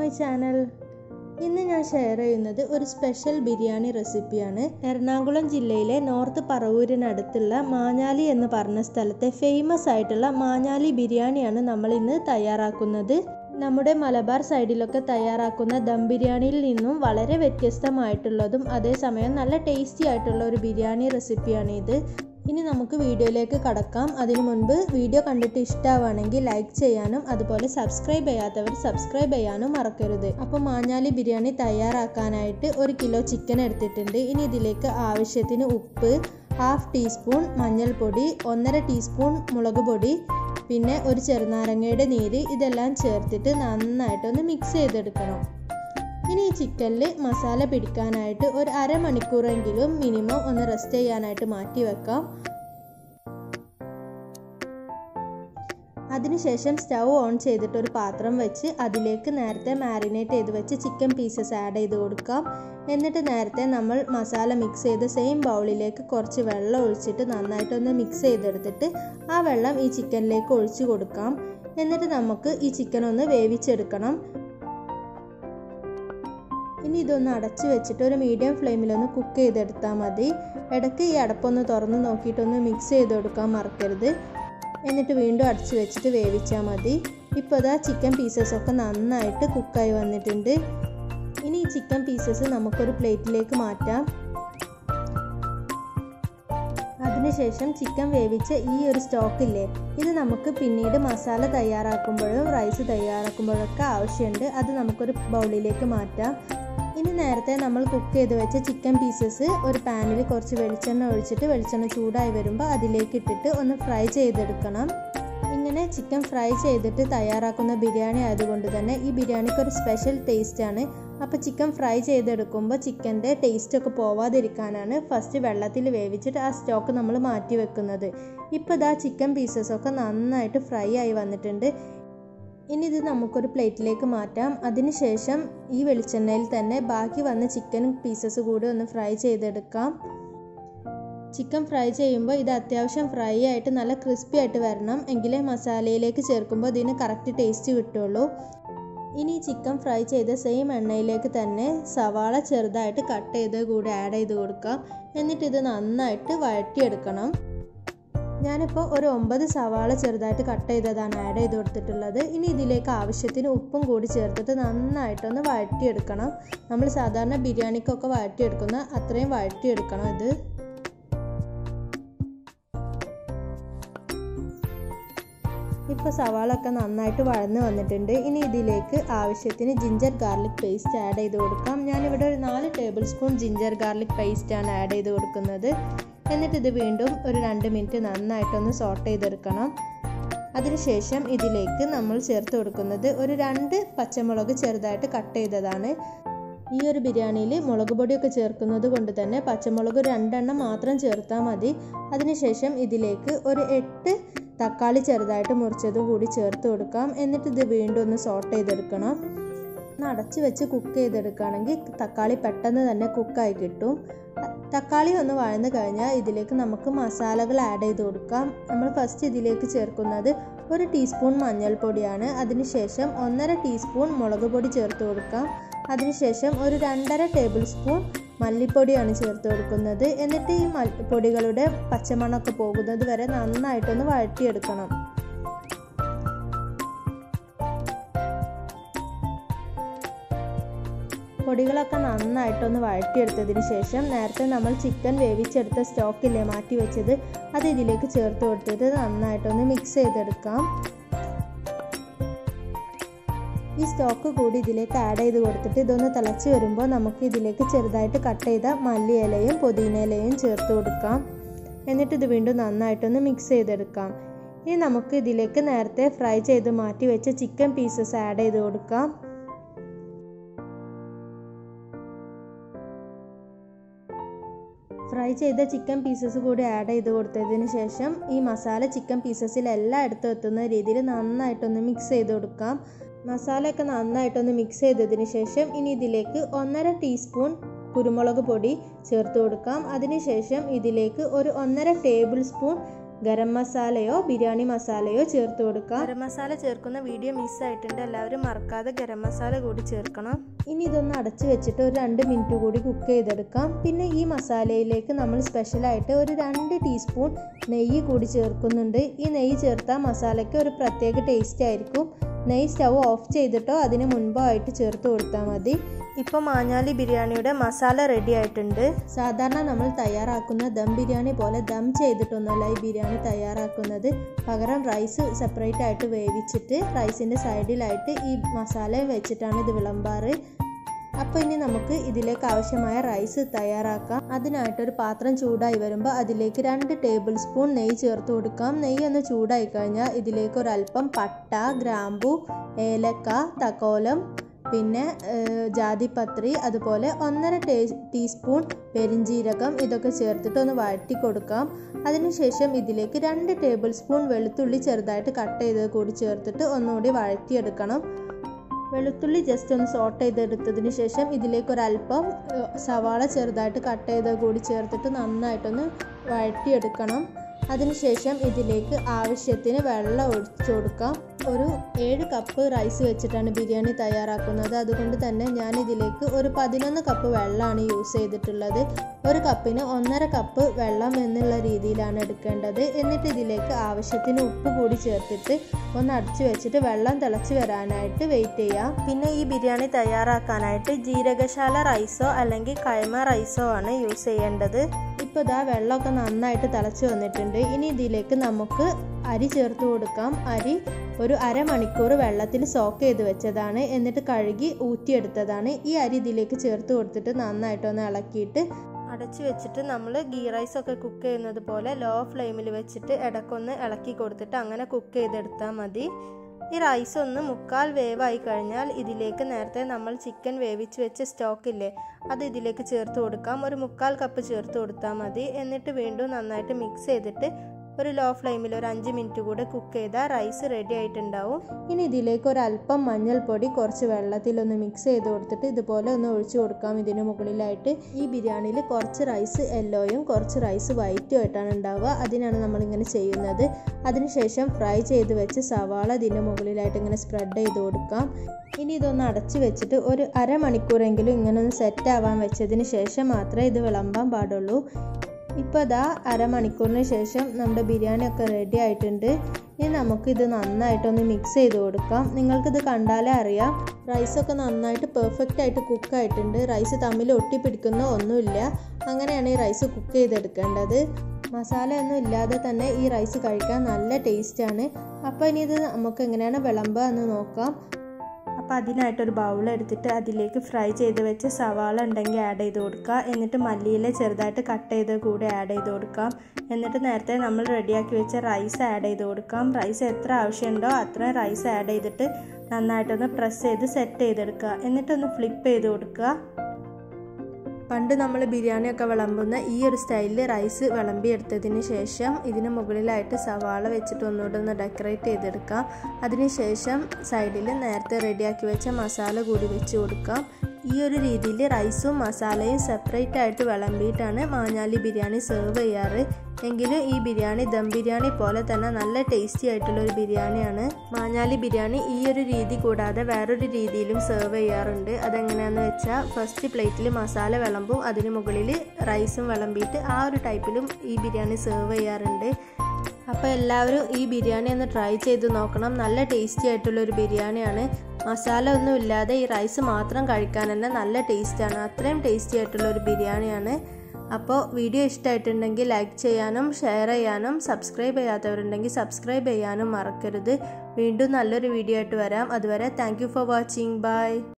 my channel ഇന്ന് ഞാൻ share ചെയ്യുന്നത് ഒരു സ്പെഷ്യൽ ബിരിയാണി റെസിപ്പിയാണ് എറണാകുളം ജില്ലയിലെ നോർത്ത് പറവൂരിനടുത്തുള്ള മാഞ്ഞാലി എന്ന് പറഞ്ഞ സ്ഥലത്തെ ഫേമസ് ആയിട്ടുള്ള മാഞ്ഞാലി ബിരിയാണിയാണ് നമ്മൾ ഇന്ന് തയ്യാറാക്കുന്നത് നമ്മുടെ മലബാർ സൈഡിലൊക്കെ തയ്യാറാക്കുന്ന ദം ബിരിയാണിയിൽ നിന്നും വളരെ വ്യത്യസ്തമായിട്ടുള്ളതും അതേസമയം നല്ല ടേസ്റ്റി ആയിട്ടുള്ള ഒരു ബിരിയാണി റെസിപ്പിയാണ് ഇത് ഇനി നമുക്ക് വീഡിയോയിലേക്ക് കടക്കാം അതിനു മുൻപ് വീഡിയോ കണ്ടിട്ട് ഇഷ്ടമാണെങ്കിൽ ലൈക്ക് ചെയ്യാനും അതുപോലെ സബ്സ്ക്രൈബ് ചെയ്യാത്തവർ സബ്സ്ക്രൈബ് ചെയ്യാനും മറക്കരുത് അപ്പോൾ മാഞ്ഞാലി ബിരിയാണി തയ്യാറാക്കാനായിട്ട് ഒരു കിലോ ചിക്കൻ എടുത്തിട്ടുണ്ട് ഇനി ഇതിലേക്ക് ആവശ്യത്തിന് ഉപ്പ് ഹാഫ് ടീസ്പൂൺ മഞ്ഞൾപ്പൊടി ഒന്നര ടീസ്പൂൺ മുളക് പൊടി പിന്നെ ഒരു ചെറുനാരങ്ങയുടെ നീര് ഇതെല്ലാം ചേർത്തിട്ട് നന്നായിട്ടൊന്ന് മിക്സ് ചെയ്തെടുക്കണം ഇനി ഈ ചിക്കനിൽ മസാല പിടിക്കാനായിട്ട് ഒരു അരമണിക്കൂറെങ്കിലും മിനിമം ഒന്ന് റെസ്റ്റ് ചെയ്യാനായിട്ട് മാറ്റി വെക്കാം അതിനുശേഷം സ്റ്റൗ ഓൺ ചെയ്തിട്ട് ഒരു പാത്രം വെച്ച് അതിലേക്ക് നേരത്തെ മാരിനേറ്റ് ചെയ്ത് വെച്ച് ചിക്കൻ പീസസ് ആഡ് ചെയ്ത് കൊടുക്കാം എന്നിട്ട് നേരത്തെ നമ്മൾ മസാല മിക്സ് ചെയ്ത് സെയിം ബൗളിലേക്ക് കുറച്ച് വെള്ളം ഒഴിച്ചിട്ട് നന്നായിട്ടൊന്ന് മിക്സ് ചെയ്തെടുത്തിട്ട് ആ വെള്ളം ഈ ചിക്കനിലേക്ക് ഒഴിച്ചു കൊടുക്കാം എന്നിട്ട് നമുക്ക് ഈ ചിക്കൻ ഒന്ന് വേവിച്ചെടുക്കണം ഇനി ഇതൊന്ന് അടച്ച് വെച്ചിട്ട് ഒരു മീഡിയം ഫ്ലെയിമിലൊന്ന് കുക്ക് ചെയ്തെടുത്താൽ മതി ഇടയ്ക്ക് ഈ അടപ്പൊന്ന് തുറന്ന് നോക്കിയിട്ടൊന്ന് മിക്സ് ചെയ്ത് കൊടുക്കാൻ മറക്കരുത് എന്നിട്ട് വീണ്ടും അടച്ച് വെച്ചിട്ട് വേവിച്ചാൽ മതി ഇപ്പോൾ ഇതാ ചിക്കൻ പീസസ് ഒക്കെ നന്നായിട്ട് കുക്കായി വന്നിട്ടുണ്ട് ഇനി ഈ ചിക്കൻ പീസസ് നമുക്കൊരു പ്ലേറ്റിലേക്ക് മാറ്റാം അതിനുശേഷം ചിക്കൻ വേവിച്ച ഈ ഒരു സ്റ്റോക്കില്ലേ ഇത് നമുക്ക് പിന്നീട് മസാല തയ്യാറാക്കുമ്പോഴും റൈസ് തയ്യാറാക്കുമ്പോഴൊക്കെ ആവശ്യമുണ്ട് അത് നമുക്കൊരു ബൗളിലേക്ക് മാറ്റാം ഇനി നേരത്തെ നമ്മൾ കുക്ക് ചെയ്ത് വെച്ച ചിക്കൻ പീസസ് ഒരു പാനിൽ കുറച്ച് വെളിച്ചെണ്ണ ഒഴിച്ചിട്ട് വെളിച്ചെണ്ണ ചൂടായി വരുമ്പോൾ അതിലേക്ക് ഇട്ടിട്ട് ഒന്ന് ഫ്രൈ ചെയ്തെടുക്കണം ഇങ്ങനെ ചിക്കൻ ഫ്രൈ ചെയ്തിട്ട് തയ്യാറാക്കുന്ന ബിരിയാണി ആയതുകൊണ്ട് തന്നെ ഈ ബിരിയാണിക്ക് ഒരു സ്പെഷ്യൽ ടേസ്റ്റാണ് അപ്പോൾ ചിക്കൻ ഫ്രൈ ചെയ്തെടുക്കുമ്പോൾ ചിക്കൻ്റെ ടേസ്റ്റ് ഒക്കെ പോവാതിരിക്കാനാണ് ഫസ്റ്റ് വെള്ളത്തിൽ വേവിച്ചിട്ട് ആ സ്റ്റോക്ക് നമ്മൾ മാറ്റി വെക്കുന്നത് ഇപ്പോൾ ഇതാ ചിക്കൻ പീസസൊക്കെ നന്നായിട്ട് ഫ്രൈ ആയി വന്നിട്ടുണ്ട് ഇനി ഇത് നമുക്കൊരു പ്ലേറ്റിലേക്ക് മാറ്റാം അതിനുശേഷം ഈ വെളിച്ചെണ്ണയിൽ തന്നെ ബാക്കി വന്ന ചിക്കൻ പീസസ് കൂടി ഒന്ന് ഫ്രൈ ചെയ്തെടുക്കാം ചിക്കൻ ഫ്രൈ ചെയ്യുമ്പോൾ ഇത് അത്യാവശ്യം ഫ്രൈ ആയിട്ട് നല്ല ക്രിസ്പി ആയിട്ട് വരണം എങ്കിലേ മസാലയിലേക്ക് ചേർക്കുമ്പോൾ ഇതിന് കറക്റ്റ് ടേസ്റ്റ് കിട്ടുള്ളൂ ഇനി ചിക്കൻ ഫ്രൈ ചെയ്ത സെയിം എണ്ണയിലേക്ക് തന്നെ സവാള ചെറുതായിട്ട് കട്ട് ചെയ്ത് കൂടി ആഡ് ചെയ്ത് കൊടുക്കാം എന്നിട്ട് ഇത് നന്നായിട്ട് വഴറ്റിയെടുക്കണം ഞാനിപ്പോൾ ഒരു ഒമ്പത് സവാള ചെറുതായിട്ട് കട്ട് ചെയ്തതാണ് ആഡ് ചെയ്ത് കൊടുത്തിട്ടുള്ളത് ഇനി ഇതിലേക്ക് ആവശ്യത്തിന് ഉപ്പും കൂടി ചേർത്തിട്ട് നന്നായിട്ടൊന്ന് വഴറ്റിയെടുക്കണം നമ്മൾ സാധാരണ ബിരിയാണിക്കൊക്കെ വഴറ്റിയെടുക്കുന്ന അത്രയും വഴറ്റിയെടുക്കണം ഇത് ഇപ്പോൾ സവാളൊക്കെ നന്നായിട്ട് വഴന്ന് വന്നിട്ടുണ്ട് ഇനി ഇതിലേക്ക് ആവശ്യത്തിന് ജിഞ്ചർ ഗാർലിക് പേസ്റ്റ് ആഡ് ചെയ്ത് കൊടുക്കാം ഞാനിവിടെ ഒരു നാല് ടേബിൾ സ്പൂൺ ജിഞ്ചർ ഗാർലിക് പേസ്റ്റാണ് ആഡ് ചെയ്ത് കൊടുക്കുന്നത് എന്നിട്ട് ഇത് വീണ്ടും ഒരു രണ്ട് മിനിറ്റ് നന്നായിട്ടൊന്ന് സോട്ട് ചെയ്തെടുക്കണം അതിനുശേഷം ഇതിലേക്ക് നമ്മൾ ചേർത്ത് കൊടുക്കുന്നത് ഒരു രണ്ട് പച്ചമുളക് ചെറുതായിട്ട് കട്ട് ചെയ്തതാണ് ഈ ഒരു ബിരിയാണിയിൽ മുളക് പൊടിയൊക്കെ ചേർക്കുന്നത് കൊണ്ട് തന്നെ പച്ചമുളക് രണ്ടെണ്ണം മാത്രം ചേർത്താൽ മതി അതിനുശേഷം ഇതിലേക്ക് ഒരു എട്ട് തക്കാളി ചെറുതായിട്ട് മുറിച്ചതും കൂടി ചേർത്ത് കൊടുക്കാം എന്നിട്ട് ഇത് വീണ്ടും ഒന്ന് സോട്ട് ചെയ്തെടുക്കണം ഒന്ന് അടച്ച് വെച്ച് കുക്ക് ചെയ്തെടുക്കുകയാണെങ്കിൽ തക്കാളി പെട്ടെന്ന് തന്നെ കുക്കായി കിട്ടും തക്കാളി ഒന്ന് വഴന്ന് കഴിഞ്ഞാൽ ഇതിലേക്ക് നമുക്ക് മസാലകൾ ആഡ് ചെയ്ത് കൊടുക്കാം നമ്മൾ ഫസ്റ്റ് ഇതിലേക്ക് ചേർക്കുന്നത് ഒരു ടീസ്പൂൺ മഞ്ഞൾപ്പൊടിയാണ് അതിനുശേഷം ഒന്നര ടീസ്പൂൺ മുളക് പൊടി ചേർത്ത് കൊടുക്കാം അതിനുശേഷം ഒരു രണ്ടര ടേബിൾ സ്പൂൺ മല്ലിപ്പൊടിയാണ് ചേർത്ത് കൊടുക്കുന്നത് എന്നിട്ട് ഈ പൊടികളുടെ പച്ചമണമൊക്കെ പോകുന്നത് വരെ നന്നായിട്ടൊന്ന് വഴറ്റിയെടുക്കണം പൊടികളൊക്കെ നന്നായിട്ടൊന്ന് വഴറ്റിയെടുത്തതിന് ശേഷം നേരത്തെ നമ്മൾ ചിക്കൻ വേവിച്ചെടുത്ത സ്റ്റോക്കില്ലേ മാറ്റി വെച്ചത് അത് ഇതിലേക്ക് ചേർത്ത് കൊടുത്തിട്ട് നന്നായിട്ടൊന്ന് മിക്സ് ചെയ്തെടുക്കാം ഈ സ്റ്റോക്ക് കൂടി ഇതിലേക്ക് ആഡ് ചെയ്ത് കൊടുത്തിട്ട് ഇതൊന്ന് തിളച്ച് വരുമ്പോൾ നമുക്ക് ഇതിലേക്ക് ചെറുതായിട്ട് കട്ട് ചെയ്ത മല്ലിയിലയും പുതിനയിലയും ചേർത്ത് കൊടുക്കാം എന്നിട്ട് ഇത് വീണ്ടും നന്നായിട്ടൊന്ന് മിക്സ് ചെയ്തെടുക്കാം ഇനി നമുക്ക് ഇതിലേക്ക് നേരത്തെ ഫ്രൈ ചെയ്ത് മാറ്റി വെച്ച ചിക്കൻ പീസസ് ആഡ് ചെയ്ത് കൊടുക്കാം ഫ്രൈ ചെയ്ത ചിക്കൻ പീസസ് കൂടി ആഡ് ചെയ്ത് കൊടുത്തതിന് ശേഷം ഈ മസാല ചിക്കൻ പീസസിൽ എല്ലായിടത്തും എത്തുന്ന രീതിയിൽ നന്നായിട്ടൊന്ന് മിക്സ് ചെയ്ത് കൊടുക്കാം മസാലയൊക്കെ നന്നായിട്ടൊന്ന് മിക്സ് ചെയ്തതിന് ശേഷം ഇനി ഇതിലേക്ക് ഒന്നര ടീസ്പൂൺ കുരുമുളക് പൊടി ചേർത്ത് കൊടുക്കാം അതിനുശേഷം ഇതിലേക്ക് ഒരു ഒന്നര ടേബിൾ സ്പൂൺ ഗരം മസാലയോ ബിരിയാണി മസാലയോ ചേർത്ത് കൊടുക്കാം ഗരം മസാല ചേർക്കുന്ന വീഡിയോ മിസ്സായിട്ടുണ്ട് എല്ലാവരും മറക്കാതെ ഗരം മസാല കൂടി ചേർക്കണം ഇനി ഇതൊന്ന് അടച്ചു വെച്ചിട്ട് ഒരു രണ്ട് മിനിറ്റ് കൂടി കുക്ക് ചെയ്തെടുക്കാം പിന്നെ ഈ മസാലയിലേക്ക് നമ്മൾ സ്പെഷ്യലായിട്ട് ഒരു രണ്ട് ടീസ്പൂൺ നെയ്യ് കൂടി ചേർക്കുന്നുണ്ട് ഈ നെയ്യ് ചേർത്താൽ മസാലയ്ക്ക് ഒരു പ്രത്യേക ടേസ്റ്റ് ആയിരിക്കും നെയ്യ് സ്റ്റവ് ഓഫ് ചെയ്തിട്ടോ അതിന് മുൻപോ ആയിട്ട് ചേർത്ത് കൊടുത്താൽ മതി ഇപ്പോൾ മാഞ്ഞാലി ബിരിയാണിയുടെ മസാല റെഡി ആയിട്ടുണ്ട് സാധാരണ നമ്മൾ തയ്യാറാക്കുന്ന ദം ബിരിയാണി പോലെ ദം ചെയ്തിട്ടൊന്നുമല്ല ഈ ബിരിയാണി തയ്യാറാക്കുന്നത് പകരം റൈസ് സെപ്പറേറ്റ് ആയിട്ട് വേവിച്ചിട്ട് റൈസിൻ്റെ സൈഡിലായിട്ട് ഈ മസാല വെച്ചിട്ടാണ് ഇത് വിളമ്പാറ് അപ്പോൾ ഇനി നമുക്ക് ഇതിലേക്ക് ആവശ്യമായ റൈസ് തയ്യാറാക്കാം അതിനായിട്ട് ഒരു പാത്രം ചൂടായി വരുമ്പോൾ അതിലേക്ക് രണ്ട് ടേബിൾ സ്പൂൺ നെയ്യ് ചേർത്ത് കൊടുക്കാം നെയ്യ് ഒന്ന് ചൂടായി കഴിഞ്ഞാൽ ഇതിലേക്ക് ഒരല്പം പട്ട ഗ്രാമ്പു ഏലക്ക തക്കോലം പിന്നെ ജാതിപത്രി അതുപോലെ ഒന്നര ടേ ടീസ്പൂൺ പെരിഞ്ജീരകം ഇതൊക്കെ ചേർത്തിട്ട് ഒന്ന് വഴറ്റി കൊടുക്കാം അതിനുശേഷം ഇതിലേക്ക് രണ്ട് ടേബിൾ സ്പൂൺ വെളുത്തുള്ളി ചെറുതായിട്ട് കട്ട് ചെയ്ത് കൂടി ചേർത്തിട്ട് ഒന്നുകൂടി വഴറ്റിയെടുക്കണം വെളുത്തുള്ളി ജസ്റ്റ് ഒന്ന് സോട്ട് ചെയ്തെടുത്തതിന് ശേഷം ഇതിലേക്ക് ഒരല്പം സവാള ചെറുതായിട്ട് കട്ട് ചെയ്ത് കൂടി ചേർത്തിട്ട് നന്നായിട്ടൊന്ന് വഴറ്റിയെടുക്കണം അതിനുശേഷം ഇതിലേക്ക് ആവശ്യത്തിന് വെള്ളം ഒഴിച്ചു കൊടുക്കാം ഒരു ഏഴ് കപ്പ് റൈസ് വെച്ചിട്ടാണ് ബിരിയാണി തയ്യാറാക്കുന്നത് അതുകൊണ്ട് തന്നെ ഞാൻ ഇതിലേക്ക് ഒരു പതിനൊന്ന് കപ്പ് വെള്ളമാണ് യൂസ് ചെയ്തിട്ടുള്ളത് ഒരു കപ്പിന് ഒന്നര കപ്പ് വെള്ളം എന്നുള്ള രീതിയിലാണ് എടുക്കേണ്ടത് എന്നിട്ട് ഇതിലേക്ക് ആവശ്യത്തിന് ഉപ്പ് കൂടി ചേർത്തിട്ട് ഒന്ന് അടച്ചു വെച്ചിട്ട് വെള്ളം തിളച്ച് വരാനായിട്ട് വെയിറ്റ് ചെയ്യാം പിന്നെ ഈ ബിരിയാണി തയ്യാറാക്കാനായിട്ട് ജീരകശാല റൈസോ അല്ലെങ്കിൽ കൈമ റൈസോ ആണ് യൂസ് ചെയ്യേണ്ടത് ഇപ്പോൾ ഇതാ വെള്ളമൊക്കെ നന്നായിട്ട് തിളച്ച് വന്നിട്ടുണ്ട് ഇനി ഇതിലേക്ക് നമുക്ക് അരി ചേർത്ത് കൊടുക്കാം അരി ഒരു അരമണിക്കൂർ വെള്ളത്തിൽ സോക്ക് ചെയ്ത് വെച്ചതാണ് എന്നിട്ട് കഴുകി ഊറ്റിയെടുത്തതാണ് ഈ അരി ഇതിലേക്ക് ചേർത്ത് കൊടുത്തിട്ട് നന്നായിട്ടൊന്ന് ഇളക്കിയിട്ട് അടച്ചു വെച്ചിട്ട് നമ്മൾ ഗീ റൈസ് ഒക്കെ കുക്ക് ചെയ്യുന്നത് പോലെ ലോ ഫ്ലെയിമിൽ വെച്ചിട്ട് ഇടയ്ക്കൊന്ന് ഇളക്കി കൊടുത്തിട്ട് അങ്ങനെ കുക്ക് ചെയ്തെടുത്താൽ മതി ഈ റൈസ് ഒന്ന് മുക്കാൽ വേവായി കഴിഞ്ഞാൽ ഇതിലേക്ക് നേരത്തെ നമ്മൾ ചിക്കൻ വേവിച്ച് വെച്ച സ്റ്റോക്ക് ഇല്ലേ അത് ഇതിലേക്ക് ചേർത്ത് കൊടുക്കാം ഒരു മുക്കാൽ കപ്പ് ചേർത്ത് കൊടുത്താൽ മതി എന്നിട്ട് വീണ്ടും നന്നായിട്ട് മിക്സ് ചെയ്തിട്ട് ഒരു ലോ ഫ്ലെയിമിൽ ഒരു അഞ്ച് മിനിറ്റ് കൂടെ കുക്ക് ചെയ്താൽ റൈസ് റെഡി ആയിട്ടുണ്ടാവും ഇനി ഇതിലേക്ക് ഒരു അല്പം മഞ്ഞൾപ്പൊടി കുറച്ച് വെള്ളത്തിലൊന്ന് മിക്സ് ചെയ്ത് കൊടുത്തിട്ട് ഇതുപോലെ ഒന്ന് ഒഴിച്ചു കൊടുക്കാം ഇതിന് മുകളിലായിട്ട് ഈ ബിരിയാണിയിൽ കുറച്ച് റൈസ് യെല്ലോയും കുറച്ച് റൈസ് വൈറ്റും ആയിട്ടാണ് ഉണ്ടാവുക അതിനാണ് നമ്മളിങ്ങനെ ചെയ്യുന്നത് അതിനുശേഷം ഫ്രൈ ചെയ്ത് വെച്ച് സവാള ഇതിൻ്റെ മുകളിലായിട്ട് ഇങ്ങനെ സ്പ്രെഡ് ചെയ്ത് കൊടുക്കാം ഇനി ഇതൊന്ന് അടച്ചു വെച്ചിട്ട് ഒരു അരമണിക്കൂറെങ്കിലും ഇങ്ങനെ ഒന്ന് സെറ്റ് ആവാൻ വെച്ചതിന് ശേഷം മാത്രമേ ഇത് വിളമ്പാൻ പാടുള്ളൂ ഇപ്പോൾ ഇതാ അരമണിക്കൂറിന് ശേഷം നമ്മുടെ ബിരിയാണി ഒക്കെ റെഡി ആയിട്ടുണ്ട് ഇനി നമുക്കിത് നന്നായിട്ടൊന്ന് മിക്സ് ചെയ്ത് കൊടുക്കാം നിങ്ങൾക്കിത് കണ്ടാലേ അറിയാം റൈസൊക്കെ നന്നായിട്ട് പെർഫെക്റ്റ് ആയിട്ട് കുക്കായിട്ടുണ്ട് റൈസ് തമ്മിൽ ഒട്ടിപ്പിടിക്കുന്ന ഒന്നുമില്ല അങ്ങനെയാണ് ഈ റൈസ് കുക്ക് ചെയ്തെടുക്കേണ്ടത് മസാല ഒന്നും ഇല്ലാതെ തന്നെ ഈ റൈസ് കഴിക്കാൻ നല്ല ടേസ്റ്റാണ് അപ്പോൾ ഇനി ഇത് നമുക്ക് എങ്ങനെയാണ് വിളമ്പുക എന്ന് നോക്കാം അപ്പോൾ അതിനായിട്ടൊരു ബൗൾ എടുത്തിട്ട് അതിലേക്ക് ഫ്രൈ ചെയ്ത് വെച്ച് സവാള ഉണ്ടെങ്കിൽ ആഡ് ചെയ്ത് കൊടുക്കുക എന്നിട്ട് മല്ലിയില ചെറുതായിട്ട് കട്ട് ചെയ്ത് കൂടെ ആഡ് ചെയ്ത് കൊടുക്കാം എന്നിട്ട് നേരത്തെ നമ്മൾ റെഡിയാക്കി വെച്ച റൈസ് ആഡ് ചെയ്ത് കൊടുക്കാം റൈസ് എത്ര ആവശ്യമുണ്ടോ അത്രയും റൈസ് ആഡ് ചെയ്തിട്ട് നന്നായിട്ടൊന്ന് പ്രസ് ചെയ്ത് സെറ്റ് ചെയ്തെടുക്കുക എന്നിട്ടൊന്ന് ഫ്ലിപ്പ് ചെയ്ത് കൊടുക്കുക പണ്ട് നമ്മൾ ബിരിയാണിയൊക്കെ വിളമ്പുന്ന ഈ ഒരു സ്റ്റൈലിൽ റൈസ് വിളമ്പിയെടുത്തതിന് ശേഷം ഇതിന് മുകളിലായിട്ട് സവാള വെച്ചിട്ട് ഒന്നുകൂടെ ഒന്ന് ഡെക്കറേറ്റ് ചെയ്തെടുക്കാം അതിനുശേഷം സൈഡിൽ നേരത്തെ റെഡിയാക്കി വെച്ച മസാല കൂടി വെച്ച് കൊടുക്കാം ഈ ഒരു രീതിയിൽ റൈസും മസാലയും സെപ്പറേറ്റ് ആയിട്ട് വിളമ്പിയിട്ടാണ് മാഞ്ഞാലി ബിരിയാണി സെർവ് ചെയ്യാറ് എങ്കിലും ഈ ബിരിയാണി ദം ബിരിയാണി പോലെ തന്നെ നല്ല ടേസ്റ്റി ആയിട്ടുള്ള ഒരു ബിരിയാണിയാണ് മാഞ്ഞാലി ബിരിയാണി ഈ ഒരു രീതി കൂടാതെ വേറൊരു രീതിയിലും സെർവ് ചെയ്യാറുണ്ട് അതെങ്ങനെയാണെന്ന് വെച്ചാൽ ഫസ്റ്റ് പ്ലേറ്റിൽ മസാല വിളമ്പും അതിന് മുകളിൽ റൈസും വിളമ്പിയിട്ട് ആ ഒരു ടൈപ്പിലും ഈ ബിരിയാണി സെർവ് ചെയ്യാറുണ്ട് അപ്പോൾ എല്ലാവരും ഈ ബിരിയാണി ഒന്ന് ട്രൈ ചെയ്ത് നോക്കണം നല്ല ടേസ്റ്റി ആയിട്ടുള്ള ഒരു ബിരിയാണിയാണ് മസാല ഒന്നും ഇല്ലാതെ ഈ റൈസ് മാത്രം കഴിക്കാൻ തന്നെ നല്ല ടേസ്റ്റാണ് അത്രയും ടേസ്റ്റി ആയിട്ടുള്ള ഒരു ബിരിയാണിയാണ് അപ്പോൾ വീഡിയോ ഇഷ്ടമായിട്ടുണ്ടെങ്കിൽ ലൈക്ക് ചെയ്യാനും ഷെയർ ചെയ്യാനും സബ്സ്ക്രൈബ് ചെയ്യാത്തവരുണ്ടെങ്കിൽ സബ്സ്ക്രൈബ് ചെയ്യാനും മറക്കരുത് വീണ്ടും നല്ലൊരു വീഡിയോ ആയിട്ട് വരാം അതുവരെ താങ്ക് ഫോർ വാച്ചിങ് ബൈ